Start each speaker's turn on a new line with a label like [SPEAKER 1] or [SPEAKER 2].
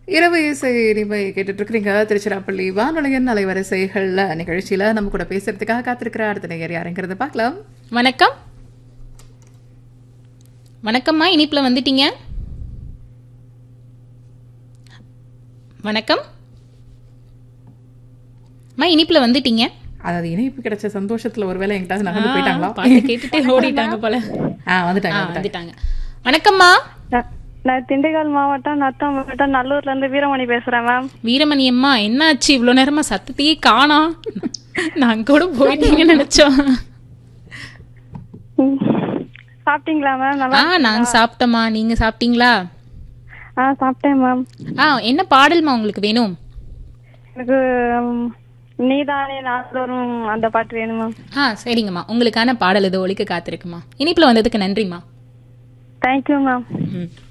[SPEAKER 1] இரவு இசை இனிமை கேட்டுட்டு இருக்கிறீங்க திருச்சிராப்பள்ளி வானொலியின் அலைவரிசைகள்ல நிகழ்ச்சியில நம்ம கூட பேசுறதுக்காக காத்திருக்கிற அடுத்த நேயர் யாருங்கிறத பார்க்கலாம்
[SPEAKER 2] வணக்கம் வணக்கம்மா இனிப்புல வந்துட்டீங்க வணக்கம் அம்மா இனிப்புல வந்துட்டீங்க
[SPEAKER 1] அதாவது இணைப்பு கிடைச்ச சந்தோஷத்துல ஒருவேளை எங்கிட்ட நகர்ந்து போயிட்டாங்களா
[SPEAKER 2] பாட்டு கேட்டுட்டே ஓடிட்டாங்க போல
[SPEAKER 1] ஆ
[SPEAKER 2] ஆ,
[SPEAKER 1] வந்துட்டாங்க வந்துட்டாங்க
[SPEAKER 2] வந்துட்டாங்க வணக்கம்மா
[SPEAKER 3] நான் நான் திண்டுக்கல் மாவட்டம் நத்தம் மாவட்டம் நல்லூர்ல இருந்து வீரமணி பேசுறேன் மேம்
[SPEAKER 2] வீரமணி அம்மா என்னாச்சு இவ்வளோ நேரமா சத்தத்தையே காணோம் நாங்க கூட போயிட்டீங்கன்னு நினைச்சோம்
[SPEAKER 3] ம். சாப்பிட்டீங்களா மேம் நல்லா
[SPEAKER 2] ஆ நாங்க சாப்பிட்டோம்மா நீங்க சாப்பிட்டீங்களா
[SPEAKER 3] ஆ சாப்பிட்டேன் மேம்
[SPEAKER 2] ஆ என்ன பாடல்மா உங்களுக்கு வேணும்
[SPEAKER 3] எனக்கு ம், நீதானே நாள்தோறும் அந்த பாட்டு வேணும் மேம்
[SPEAKER 2] ஆ சரிங்கம்மா உங்களுக்கான பாடல் இது ஒழிக்க காத்திருக்குமா இனிப்புல வந்ததுக்கு நன்றிம்மா
[SPEAKER 3] தேங்க்யூ மேம்
[SPEAKER 2] ம்